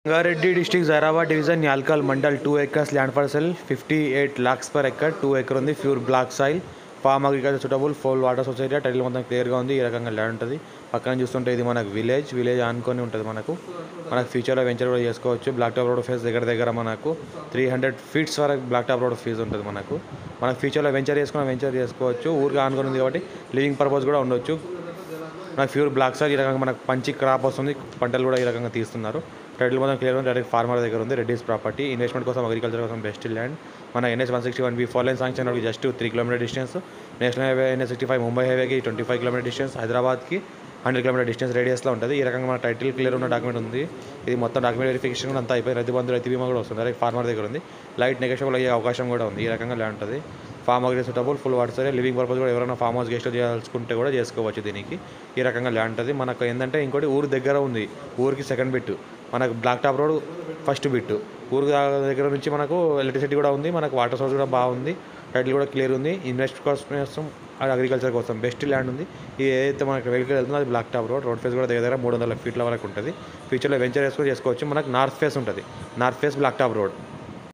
Rangareddy district Zaheerabad division Yalkal mandal two acres land parcel fifty eight lakhs per acre two acre ఉంది pure black soil farm agriculture suitable full water society title మొత్తం క్లియర్గా ఉంది ఈ రకంగా land ఉంటుంది పక్కన చూస్తుంటే ఇది మనకు విలేజ్ విలేజ్ ఆనుకొని ఉంటుంది మనకు మనకు ఫ్యూచర్లో వెంచర్ కూడా చేసుకోవచ్చు బ్లాక్ టాప్ రోడ్ ఫేస్ దగ్గర దగ్గర మనకు త్రీ హండ్రెడ్ ఫీట్స్ వరకు బ్లాక్ టాప్ రోడ్ ఫీజ్ ఉంటుంది మనకు మనకు ఫ్యూచర్లో వెంచర్ చేసుకున్న వెంచర్ చేసుకోవచ్చు ఊరికి ఆనుకొని ఉంది కాబట్టి లివింగ్ పర్పస్ కూడా ఉండొచ్చు మనకు ప్యూర్ బ్లాక్ సార్ ఈ రకంగా మనకు మంచి క్రాప్ వస్తుంది పంటలు కూడా ఈ రకంగా తీస్తున్నారు టైటిల్ మొత్తం క్లియర్ ఉంది డైరెక్ట్ ఫార్మర్ దగ్గర ఉంది రెడ్డిస్ ప్రాపర్టీ ఇన్వెస్ట్మెంట్ కోసం అగ్రికల్చర్ కోసం బెస్ట్ ల్యాండ్ మన NS one sixty one B four line sanction just three kilometre distance national highway NS sixty five Mumbai హైవేకి ట్వంటీ ఫైవ్ కిలోమీటర్ డిస్టెన్స్ హైదరాబాద్కి హండ్రెడ్ కిలోమీటర్ డిస్టెన్స్ రేడియస్లో ఉంటుంది ఈ రకంగా మన టైటిల్ క్లియర్ ఉన్న డాక్యుమెంట్ ఉంది ఇది మొత్తం డాక్యుమెంట్ వెరిఫికేషన్ కూడా అంతా అయిపోయి రైతు బంధు రైతు బీమా కూడా వస్తుంది డైరెక్ట్ ఫార్మర్ దగ్గర ఉంది లైట్ నెగోషియబుల్ అయ్యే అవకాశం కూడా ఉంది ఈ రకంగా ల్యాండ్ ఉంటుంది farm house suitable full water సరే లివింగ్ పర్పస్ కూడా ఎవరైనా ఫామ్ హౌస్ గెస్ట్ చేయాల్సుకుంటే కూడా చేసుకోవచ్చు దీనికి ఈ రకంగా ల్యాండ్ ఉంటుంది మనకు ఏంటంటే ఇంకోటి ఊరు దగ్గర ఉంది ఊరికి సెకండ్ బిట్ మనకు black top road first bit ఊరు దగ్గర నుంచి మనకు ఎలక్ట్రిసిటీ కూడా ఉంది మనకు వాటర్ సోర్స్ కూడా బాగుంది టైటిల్ కూడా క్లియర్ ఉంది ఇన్వెస్ట్ కోసం అగ్రికల్చర్ కోసం బెస్ట్ ల్యాండ్ ఉంది ఇది ఏదైతే మనకు వెహికల్ వెళ్తుందో అది black top road road face కూడా దగ్గర దగ్గర మూడు వందల ఫీట్ల వరకు ఉంటుంది ఫ్యూచర్లో వెంచర్ వేసుకొని చేసుకోవచ్చు మనకు నార్త్ ఫేస్ ఉంటుంది north face black top road